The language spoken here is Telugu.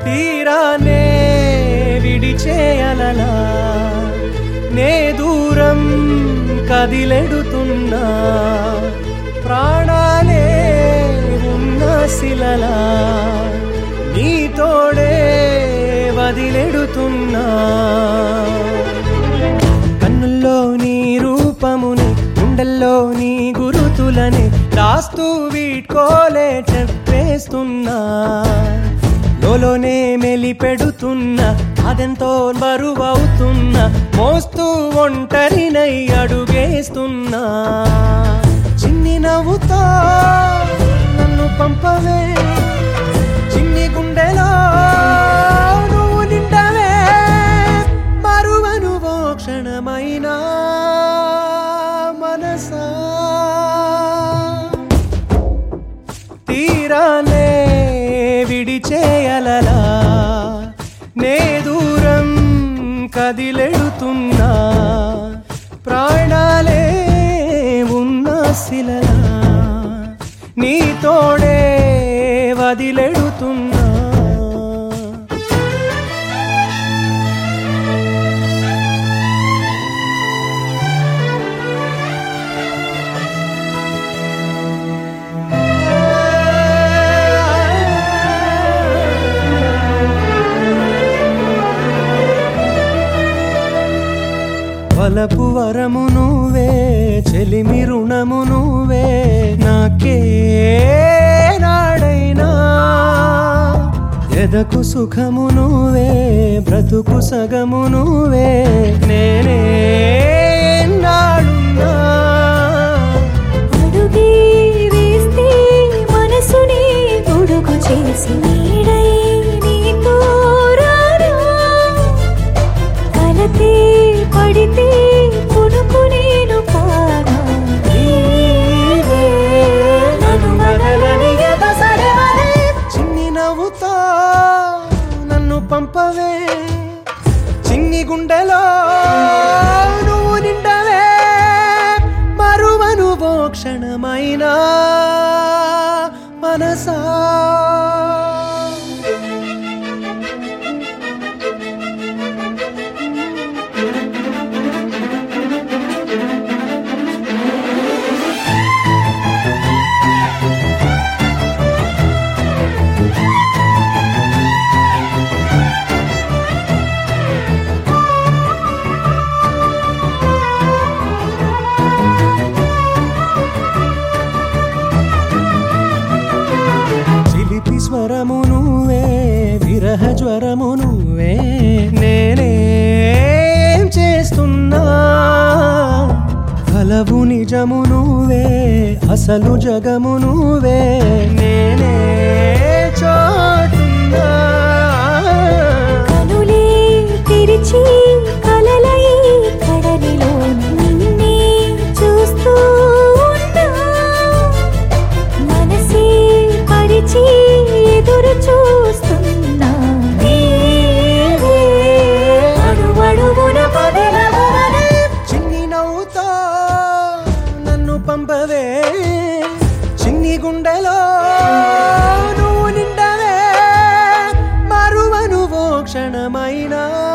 తీరానే విడిచేయలలా నే దూరం కదిలెడుతున్నా ప్రాణాలే ఉన్న శిలలా నీ తోడే వదిలెడుతున్నా కన్నుల్లో నీ రూపముని గుండెల్లో నీ గురుతులని దాస్తూ వీడ్కోలే చెప్పేస్తున్నా లోలోనే మెలి పెడుతున్నా అదెంతో బరువవుతున్నా మోస్తూ ఒంటరినై అడుగేస్తున్నా చిన్ని నవ్వుతో నన్ను పంపవే చిన్ని గుండెలో నువ్వు నిండవే మరువను ఓ క్షణమైనా మనసా తీరానే విడిచేయలలా నే దూరం కదిలెడుతున్నా ప్రాణాలే ఉన్న శిలలా నీ తోడే వదిలెడుతున్నా వలపు వరము నువ్వే చెలిమి రుణము నువ్వే నాకే నాడైనా ఎదకు సుఖము నువ్వే బ్రతుకు సగము నువ్వే నేనే నాడున్నా అడుగే వేస్తే మనసుని గొడుగు చేసి నీడై నీతో రారా కలతే పడితే కొనుకు నేను కాగా నీవే నన్ను వదలని ఎదసరవలే చిన్ని నవ్వుతో నన్ను పంపవే చిన్ని గుండెలో నువ్వు నిండవే మరువను ఓ క్షణమైనా మనసా చిలిపి స్వరము నువ్వే విరహ జ్వరము నువ్వే నేనేం చేస్తున్నా కలవు నిజము నువ్వే అసలు జగము నువ్వే నేనే చోటున్నా కనులే తెరిచి కలలై కడలిలో నిన్నే చూస్తూ ఉన్నా మనసే పరిచి ఎదురు చూస్తున్నా నీవే అడుగడుగున పదిలవనే చిన్ని నవ్వుతో నన్ను పంపవే చిన్ని గుండెలో నువ్వు నిండవే మరువను ఓ క్షణమైనా